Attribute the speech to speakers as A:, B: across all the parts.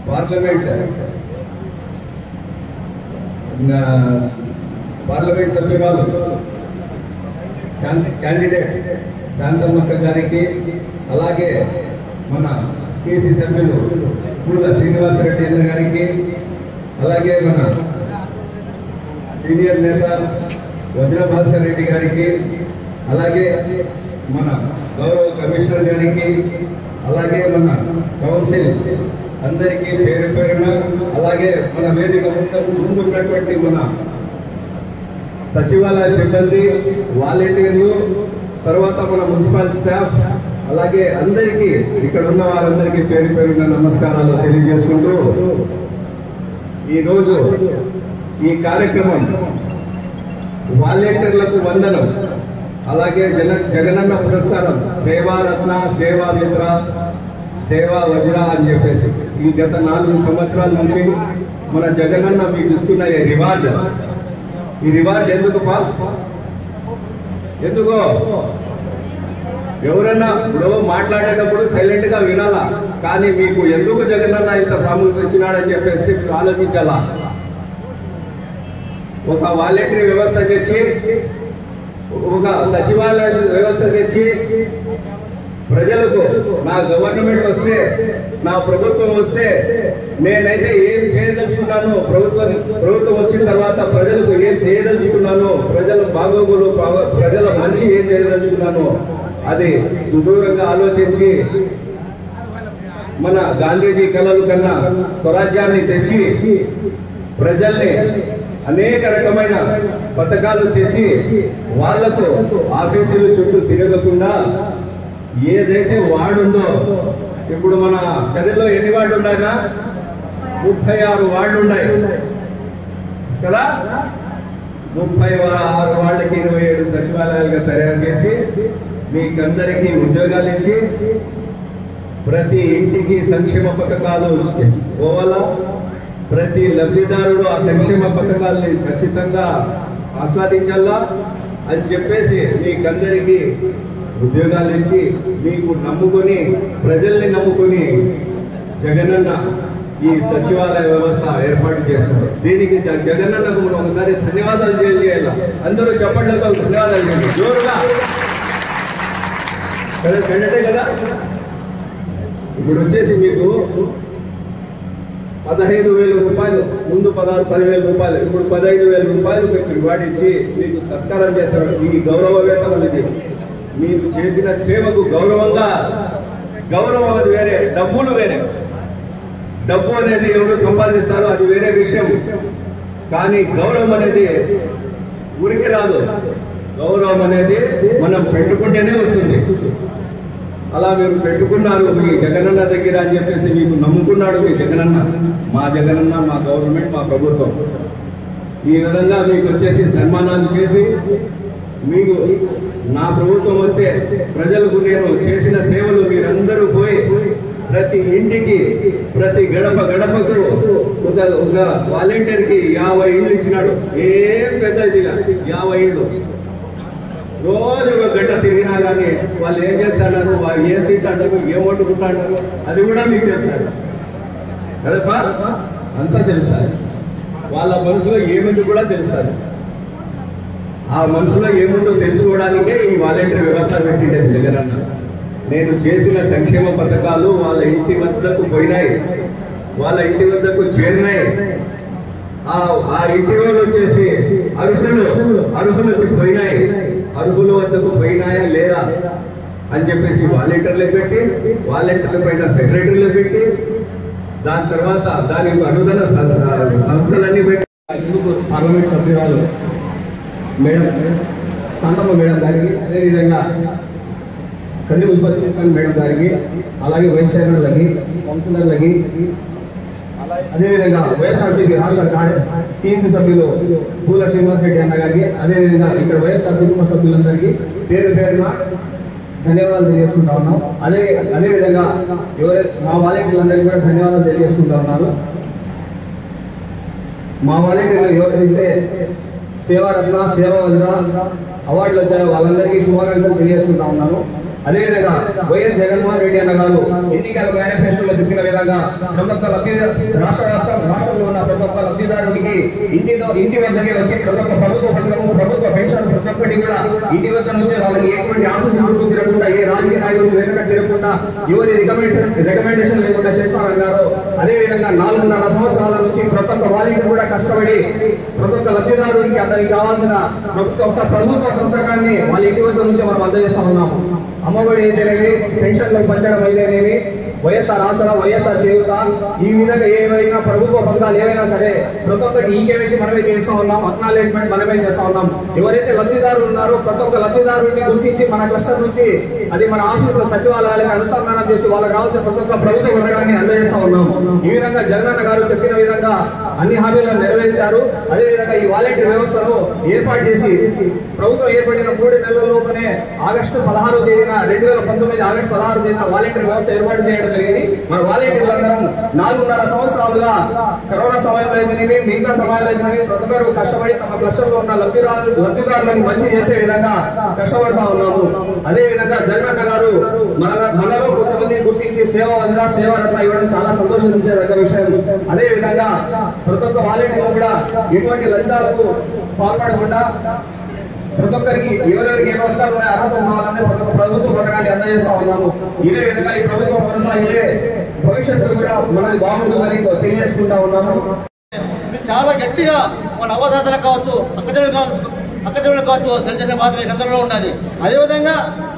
A: parliament నా parliament సభ్యురాలు శాంతి candidate శాంతమ్మక్క గారికి అలాగే మన సిసి సభ్యులు పూల శ్రీనివాసరెడ్డి అన్న గారికి అలాగే మన సీనియర్ నేత వజ్రభాస్కర్ రెడ్డి గారికి అలాగే మన గౌరవ కమిషనర్ గారికి అలాగే మన కౌన్సిల్ అందరికీ పేరు పేరున అలాగే మన వేదిక ముందు ముందున్నటువంటి మన సచివాలయ సిబ్బంది వాలంటీర్లు తర్వాత మన మున్సిపల్ స్టాఫ్ అలాగే అందరికీ ఇక్కడ ఉన్న వారందరికీ పేరు పేరున నమస్కారాలు తెలియజేసుకుంటూ ఈరోజు ఈ కార్యక్రమం వాలంటీర్లకు వందనం అలాగే జన జగనన్న పురస్కారం సేవారత్న సేవా మిత్ర సేవా వజ్ర అని చెప్పేసి ఈ గత నాలుగు సంవత్సరాల నుంచి మన జగనన్న మీకు ఇస్తున్న ఈ రివార్డ్ ఈ రివార్డ్ ఎందుకు పా ఎందుకో ఎవరన్నా ఇప్పుడు మాట్లాడేటప్పుడు సైలెంట్ గా వినాలా కానీ మీకు ఎందుకు జగనన్న ఇంత ప్రాముఖ్యత ఇచ్చినాడని చెప్పేసి మీరు ఆలోచించాలా ఒక వాలంటరీ వ్యవస్థ తెచ్చి ఒక సచివాలయ వ్యవస్థ తెచ్చి ప్రజలకు నా గవర్నమెంట్ వస్తే నా ప్రభుత్వం వస్తే నేనైతే ఏం చేయదలుచుకున్నాను ప్రభుత్వం ప్రభుత్వం వచ్చిన తర్వాత ప్రజలకు ఏం చేయదలుచుకున్నాను ప్రజల బాగోగులు బాగో- ప్రజల మంచి ఏం చేయదలుచుకున్నాను అది సుదూరంగా ఆలోచించి మన గాంధీజీ కళలు కన్నా స్వరాజ్యాన్ని తెచ్చి ప్రజల్ని అనేక రకమైన పథకాలు తెచ్చి వాళ్లకు ఆఫీసుల చుట్టూ తిరగకుండా ఏదైతే వార్డుందో ఇప్పుడు మన గదిలో ఎన్ని వార్డు ఉన్నాయినా ముప్పై ఆరు వార్డు ఉన్నాయి కదా ముప్పై ఆరు వాళ్ళకి ఇరవై ఏడు సచివాలయాలుగా తయారు చేసి మీకందరికీ ఉద్యోగాలు ఇచ్చి ప్రతి ఇంటికి సంక్షేమ పథకాలు పోవాలా ప్రతి లబ్ధిదారుడు ఆ సంక్షేమ పథకాల్ని ఖచ్చితంగా ఆస్వాదించాలా అని చెప్పేసి మీకందరికీ ఉద్యోగాలు ఇచ్చి మీకు నమ్ముకొని ప్రజల్ని నమ్ముకొని జగనన్న ఈ సచివాలయ వ్యవస్థ ఏర్పాటు చేస్తున్నారు దీనికి జ- జగనన్నకు మనం ఒకసారి ధన్యవాదాలు తెలియజేయాలి అందరూ చెప్పట్లతో ధన్యవాదాలు చేయండి జోరుగా కదా కరెక్టే కదా ఇప్పుడు వచ్చేసి మీకు పదహైదు వేల రూపాయలు ముందు పదహారు పదివేల రూపాయలు ఇప్పుడు పదహైదు వేల రూపాయలు మీకు రివార్డ్ ఇచ్చి మీకు సత్కారం చేస్తారు ఈ గౌరవ వేతనం ఇది మీరు చేసిన సేవకు గౌరవంగా గౌరవం అది వేరే డబ్బులు వేరే డబ్బు అనేది ఎవరు సంపాదిస్తారో అది వేరే విషయం కానీ గౌరవం అనేది ఊరికి రాదు గౌరవం అనేది మనం పెట్టుకుంటేనే వస్తుంది అలా మీరు పెట్టుకున్నారు మీ జగనన్న దగ్గర అని చెప్పేసి మీకు నమ్ముకున్నాడు మీ జగనన్న మా జగనన్న మా గవర్నమెంట్ మా ప్రభుత్వం ఈ విధంగా మీకు వచ్చేసి సన్మానాలు చేసి మీకు నా ప్రభుత్వం వస్తే ప్రజలకు నేను చేసిన సేవలు మీరందరూ పోయి ప్రతి ఇంటికి ప్రతి గడప గడపకు ఒక ఒక వాలంటీర్కి యాభై ఇళ్ళు ఇచ్చినాడు ఏం పెద్ద ఇది యాభై ఇళ్ళు రోజు ఒక గంట తిరిగినా కానీ వాళ్ళు ఏం చేస్తాడారు వాళ్ళు ఏం తింటాడారు ఏం వండుకుంటాడారు అది కూడా మీకు చేస్తారు కదపా అంతా తెలుస్తుంది వాళ్ళ మనసులో ఏముంది కూడా తెలుస్తుంది ఆ మనసులో ఏముందో తెలుసుకోవడానికే ఈ వాలంటీర్ వ్యవస్థ పెట్టిండే జగనన్న నేను చేసిన సంక్షేమ పథకాలు వాళ్ళ ఇంటి వద్దకు పోయినాయి వాళ్ళ ఇంటి వద్దకు చేరినాయి ఆ ఆ ఇంటి వాళ్ళు వచ్చేసి అర్హులు అర్హులకు పోయినాయి అర్హుల వద్దకు పోయినాయా లేదా అని చెప్పేసి వాలంటీర్లు పెట్టి వాలంటీర్ల పైన సెక్రటరీలు పెట్టి దాని తర్వాత దానికి అనుదాన సం- సంస్థలన్నీ పెట్టి
B: ఎందుకు పార్లమెంట్ సభ్యురాలు మేడం శాంతమ్మ మేడం గారికి అదేవిధంగా కంది మున్సిపల్ మేడం గారికి అలాగే వైస్ చైర్మన్లకి కౌన్సిలర్లకి అదేవిధంగా వైఎస్ఆర్సీపీ రాష్ట్ర కార్య సిఎస్సి సభ్యులు పూల శ్రీనివాస్ రెడ్డి అన్న గారికి అదేవిధంగా ఇక్కడ వైఎస్ఆర్ కుటుంబ సభ్యులందరికీ పేరు పేరున ధన్యవాదాలు తెలియజేసుకుంటా ఉన్నాం అదే అదేవిధంగా ఎవరైతే మా వాలంటీర్లందరికీ కూడా ధన్యవాదాలు తెలియజేసుకుంటా ఉన్నారు మా వాలంటీర్లు ఎవరైతే సేవారత్న సేవ వజ్ర అవార్డులు వచ్చాయో వాళ్ళందరికీ శుభాకాంక్షలు తెలియజేసుకుంటా ఉన్నాను అదేవిధంగా వైఎస్ జగన్మోహన్ రెడ్డి అన్న గారు ఎన్నికల మేనిఫెస్టోలో చెప్పిన విధంగా ప్రతి ఒక్క లబ్ధి రాష్ట్ర వ్యాప్తం రాష్ట్రంలో ఉన్న ప్రతి ఒక్క లబ్ధిదారుడికి ఇంటితో ఇంటి వద్దకే వచ్చి ప్రతి ఒక్క ప్రభుత్వ పథకము ప్రభుత్వ పెన్షన్ ప్రతి ఒక్కటి కూడా ఇంటి వద్ద నుంచి వాళ్ళకి ఎటువంటి ఆఫీసు చుట్టూ తిరగకుండా ఏ రాజకీయ నాయకులు వెనక తిరగకుండా ఎవరి రికమెండేషన్ రికమెండేషన్ లేకుండా చేస్తామన్నారు అదేవిధంగా నాలుగున్నర సంవత్సరాల నుంచి ప్రతి ఒక్క వారికి కూడా కష్టపడి ప్రతి ఒక్క లబ్ధిదారుడికి అతనికి కావాల్సిన ప్రతి ఒక్క ప్రభుత్వ పథకాన్ని వాళ్ళ ఇంటి వద్ద నుంచి మనం అందజేస్తా ఉన్నాము అమ్మఒడి అయితేనేమి పెన్షన్లు పంచడం అయితేనేమి వైఎస్ఆర్ ఆసరా వైఎస్ఆర్ చేయుత ఈ విధంగా ఏవైనా ప్రభుత్వ పథకాలు ఏవైనా సరే ప్రతి ఒక్కటి ఈ కేవైసీ మనమే చేస్తా ఉన్నాం అక్నాలెడ్జ్మెంట్ మనమే చేస్తా ఉన్నాం ఎవరైతే లబ్ధిదారులు ఉన్నారో ప్రతి ఒక్క లబ్ధిదారుడిని గుర్తించి మన క్లస్టర్ నుంచి అది మన ఆఫీసుల సచివాలయాలకు అనుసంధానం చేసి వాళ్ళకి కావాల్సిన ప్రతి ఒక్క ప్రభుత్వ పథకాన్ని అందజేస్తా ఉన్నాం ఈ విధంగా జగనన్న గారు చెప్పిన విధంగా అన్ని హామీలను నెరవేర్చారు అదేవిధంగా ఈ వాలంటీర్ వ్యవస్థను ఏర్పాటు చేసి ప్రభుత్వం ఏర్పడిన మూడు నెలల లోపనే ఆగస్టు పదహారో తేదీన రెండు వేల పంతొమ్మిది ఆగస్టు పదహారు తేదీన వాలంటీర్ వ్యవస్థ ఏర్పాటు చేయడం జరిగింది మన వాలంటీర్లందరం నాలుగున్నర సంవత్సరాలుగా కరోనా సమయంలో అయితేనేమి మిగతా సమయంలో అయితేనేమి ప్రతి ఒక్కరు కష్టపడి తమ క్లస్టర్లో ఉన్న లబ్ధిదారు లబ్ధిదారులను మంచి చేసే విధంగా కష్టపడతా ఉన్నాము అదే విధంగా జగనన్న గారు మన మనలో కొంతమందిని గుర్తించి సేవ వదిన సేవ రత్న ఇవ్వడం చాలా సంతోషించేదగ్గ విషయం అదే విధంగా ప్రతి ఒక్క వాలంటీర్ కూడా ఎటువంటి లంచాలకు పాల్పడకుండా ప్రతి ఒక్కరికి ఎవరెవరికి ఏ పథకాలు ఉన్నాయో అర్హత ఉన్న వాళ్ళని ప్రతి ఒక్క ప్రభుత్వ పథకాన్ని అందజేస్తా ఉన్నాము ఇదే విధంగా ఈ ప్రభుత్వం కొనసాగితే భవిష్యత్తు కూడా మనది బాగుంటుందని తెలియజేసుకుంటా ఉన్నాము
C: మీరు చాలా గట్టిగా మన అవసాదాలకు కావచ్చు అక్కచెల్లెలు కావచ్చు అక్కచెల్లెలు కావచ్చు తెలిసిన బాధ మీకు అందరిలో ఉన్నది అదేవిధంగా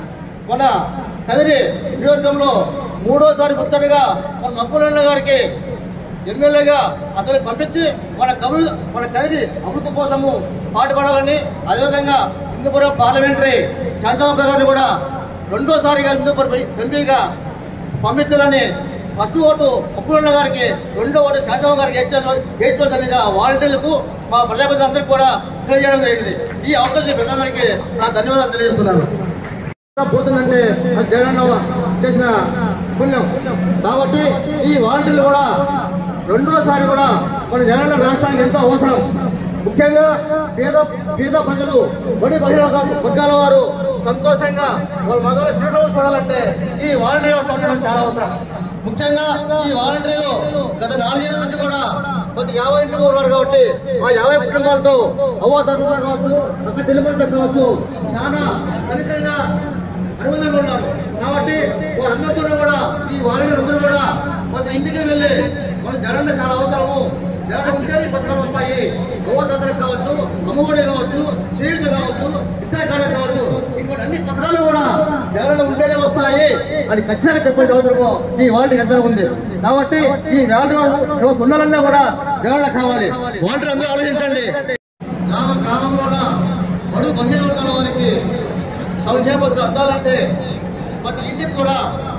C: మన కదిరి నియోజకంలో మూడోసారి ముచ్చటగా మన మక్కులన్న గారికి ఎమ్మెల్యేగా అసలు పంపించి మన కవి మన కదిరి అభివృద్ధి కోసము పాటుపడాలని అదేవిధంగా హిందూపురం పార్లమెంటరీ శాంతమక్క గారిని కూడా రెండోసారిగా హిందూపురం ఎంపీగా పంపించాలని ఫస్ట్ ఓటు అప్పుడున్న గారికి రెండో ఓటు శాంతమ్మ గారికి వేయించవలసిందిగా వాలంటీర్లకు మా ప్రజాప్రతినిధులందరికీ కూడా తెలియజేయడం జరిగింది ఈ అవకాశం ప్రజలందరికీ నా ధన్యవాదాలు తెలియజేస్తున్నాను పోతుందంటే అది జగన్ చేసిన పుణ్యం కాబట్టి ఈ వాలంటీర్లు కూడా రెండోసారి కూడా మన జగన్ రాష్ట్రానికి ఎంతో అవసరం ముఖ్యంగా పేద పేద ప్రజలు బడి బహిర వర్గాల వారు సంతోషంగా వాళ్ళ మగల చిరునవ్వు చూడాలంటే ఈ వాలంటీర్ వ్యవస్థ ఉండడం చాలా అవసరం ముఖ్యంగా ఈ వాలంటీర్లు గత నాలుగేళ్ల నుంచి కూడా ప్రతి యాభై ఇంట్లో ఉన్నారు కాబట్టి ఆ యాభై కుటుంబాలతో అవ్వాతాతలతో కావచ్చు అక్క చెల్లెలతో కావచ్చు చాలా సన్నిహితంగా అనుబంధంగా ఉన్నారు కాబట్టి వారందరితో కూడా ఈ వాలంటీర్ అందరూ కూడా ప్రతి ఇంటికి వెళ్ళి మన జగన్ చాలా అవసరము జగన్ ఉంటే ఈ పథకాలు వస్తాయి గోవాదాతలకు కావచ్చు అమ్మఒడి కావచ్చు చేయుడు కావచ్చు ఇత్యాకాలం కావచ్చు ఇంకోటి అన్ని పథకాలు కూడా జగన్ ఉంటేనే వస్తాయి అని ఖచ్చితంగా చెప్పాల్సిన అవసరము ఈ వాలంటీర్ అందరూ ఉంది కాబట్టి ఈ వాలంటీర్ ఉండాలన్నా కూడా జగన్ కావాలి వాలంటీర్ అందరూ ఆలోచించండి గ్రామ గ్రామంలోన బడు బలహీన వర్గాల వారికి సంక్షేమ పథకాలు అందాలంటే ప్రతి ఇంటికి కూడా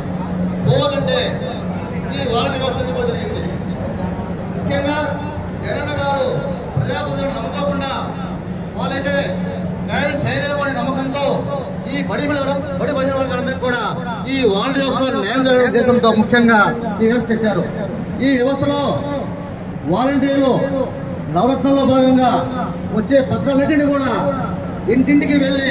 C: పోవాలంటే ఈ వాలంటీర్ వ్యవస్థ కూడా జరిగింది ముఖ్యంగా జగన్ గారు ప్రజాప్రతినిధులను నమ్మకుండా వాళ్ళైతే న్యాయం చేయలేము అనే నమ్మకంతో ఈ బడి బల- బడి బలహీన వర్గాలందరికీ కూడా ఈ వాలంటీర్ వ్యవస్థలో న్యాయం జరగడం ఉద్దేశంతో ముఖ్యంగా ఈ వ్యవస్థ తెచ్చారు ఈ వ్యవస్థలో వాలంటీర్లు నవరత్నంలో భాగంగా వచ్చే పత్రాలన్నింటినీ కూడా ఇంటింటికి వెళ్ళి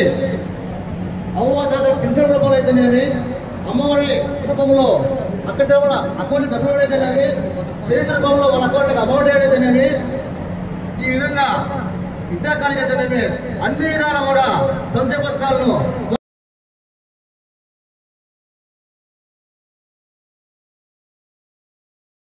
C: అవ్వదాతలు పెన్షన్ రూపంలో అయితేనేమి అమ్మఒడి రూపంలో అక్క చెరువుల అకౌంట్ డబ్బులు అయితేనేమి చేతి రూపంలో వాళ్ళ అకౌంట్కి అమౌంట్ అయితేనేమి ఈ విధంగా విద్యాకానికి అయితేనేమి అన్ని విధాలు కూడా